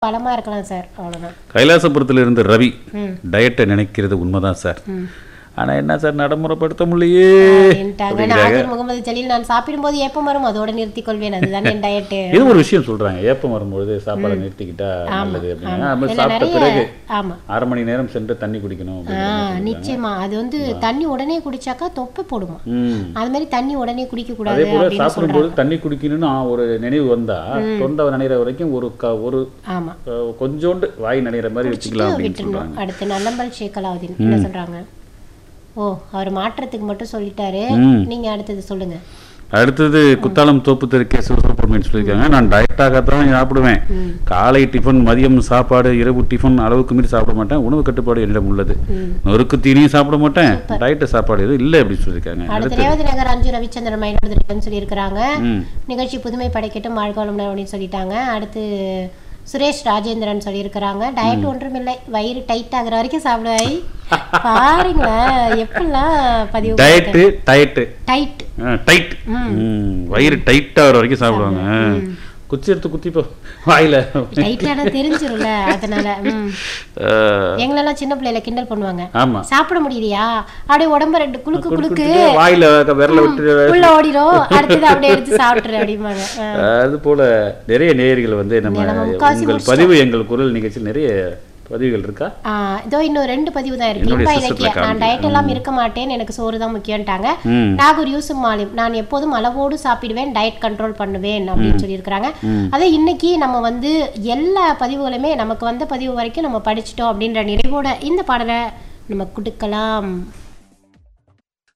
பலமா இருக்கலாம் சார் அவ்வளவுதான் கைலாசபுரத்தில் இருந்த ரவி ம். டயட்டை நினைக்கிறது உண்மைதான் சார் ஆனா என்ன சார் நடைமுறைப்படுத்த முடியலையே அப்படின்ட்டாங்க நாகூர் முகமது ஜலீல் நான் சாப்பிடும்போது ஏப்பம் வரும் அதோட நிறுத்திக் கொள்வேன் அதுதான் என் டயட்டு இது ஒரு விஷயம் சொல்றாங்க ஏப்பம் வரும்பொழுது சாப்பாடை நிறுத்திக்கிட்டா நல்லது அப்படின்னா நம்ம இல்ல சாப்பிட்ட நிறைய பிறகு ஆமா அரை மணி நேரம் சென்று தண்ணி குடிக்கணும் ஆ அப்படிங்கிற மாதிரி சொல்றாங்க. நிச்சயமா அது வந்து தண்ணி உடனே குடிச்சாக்கா தொப்பை போடுமா ம் அது மாதிரி தண்ணி உடனே குடிக்க அதே கூடாது போல அப்படின்னு சாப்பிடும்போது சொல்றாங்க தண்ணி குடிக்கணும்னு ஆ, ஒரு நினைவு வந்தா தொண்டை நனைகிற வரைக்கும் ஒரு க ஒரு ஆமா அஹ், கொஞ்சோண்டு வாய் நனைகிற மாதிரி வச்சுக்கலாம் அப்படின்னு விட்டுறணும் சொல்றாங்க அடுத்து நல்லம்பல் ஷேக் அலாவுதீன் என்ன சொல்றாங்க ஓ அவர் மாற்றத்துக்கு மட்டும் சொல்லிட்டாரு ம். நீங்க அடுத்தது சொல்லுங்க அடுத்தது குத்தாலம் தோப்பு தெரு கே சிவசுப்ரமணியன் சொல்லியிருக்காங்க நான் டயட்டாக தான் சாப்பிடுவேன் காலை டிஃபன் மதியம் சாப்பாடு இரவு டிஃபன் அளவுக்கு மீறி சாப்பிட மாட்டேன் உணவு கட்டுப்பாடு என்னிடம் உள்ளது நொறுக்கு தீனியும் சாப்பிட மாட்டேன் டயட்டு சாப்பாடு எதுவும் இல்லை அப்படின்னு சொல்லியிருக்காங்க அடுத்து ரேவதி நகர் அஞ்சு ரவிச்சந்திரன் மயிலாடுதுறைன்னு சொல்லியிருக்கிறாங்க ம் நிகழ்ச்சி புதுமை படைக்கட்டும் வாழ்காலம் அப்படின்னு சொல்லிட்டாங்க அடுத்து சுரேஷ் ராஜேந்திரன் சொல்லியிருக்கிறாங்க டயட் ஒன்றுமில்லை வயிறு டைட் ஆகுற வரைக்கும் சாப்பிடுவாய் பாருங்களேன் எப்படிலாம் பதிவு டயட்டு டயட்டு டைட் டைட் வயிறு டைட் ஆகிற வரைக்கும் சாப்பிடுவாங்க குச்சி எடுத்து குத்திப்போ வாயில டைட்டான தெரிஞ்சிரும்ல அதனால ம். அஹ், எங்களெல்லாம் சின்ன பிள்ளையில கிண்டல் பண்ணுவாங்க ஆமா சாப்பிட முடியலையா அப்படியே உடம்ப ரெண்டு குலுக்கு குலுக்கு குடுத்துட்டு வாயில விரல விட்டு உள்ள ஓடிடும் அடுத்தது அப்படியே எடுத்து சாப்பிட்டுரு அப்படிம்பாங்க ஆ. அது போல நிறைய நேயர்கள் வந்து நம்ம நம்ம முக்காவாசி உங்கள் பதிவு எங்கள் குரல் நிகழ்ச்சி நிறைய பதிவுகள் இருக்கா ஆ, இதோ இன்னும் ரெண்டு பதிவு தான் இருக்கு என்னுடைய இன்ப system ல இலக்கிய நான் காமிக்குது. டயட் எல்லாம் இருக்க மாட்டேன் எனக்கு சோறு தான் முக்கியம்ட்டாங்க ம் நாகூர் யூசுப் மாலிம் நான் எப்போதும் அளவோடு சாப்பிடுவேன் டயட் கண்ட்ரோல் பண்ணுவேன் அப்படின்னு சொல்லியிருக்கிறாங்க அதே இன்னைக்கு நம்ம வந்து எல்லா பதிவுகளுமே நமக்கு வந்த பதிவு வரைக்கும் நம்ம படிச்சிட்டோம் அப்படின்ற நிறைவோட இந்த பாடலை நம்ம கொடுக்கலாம்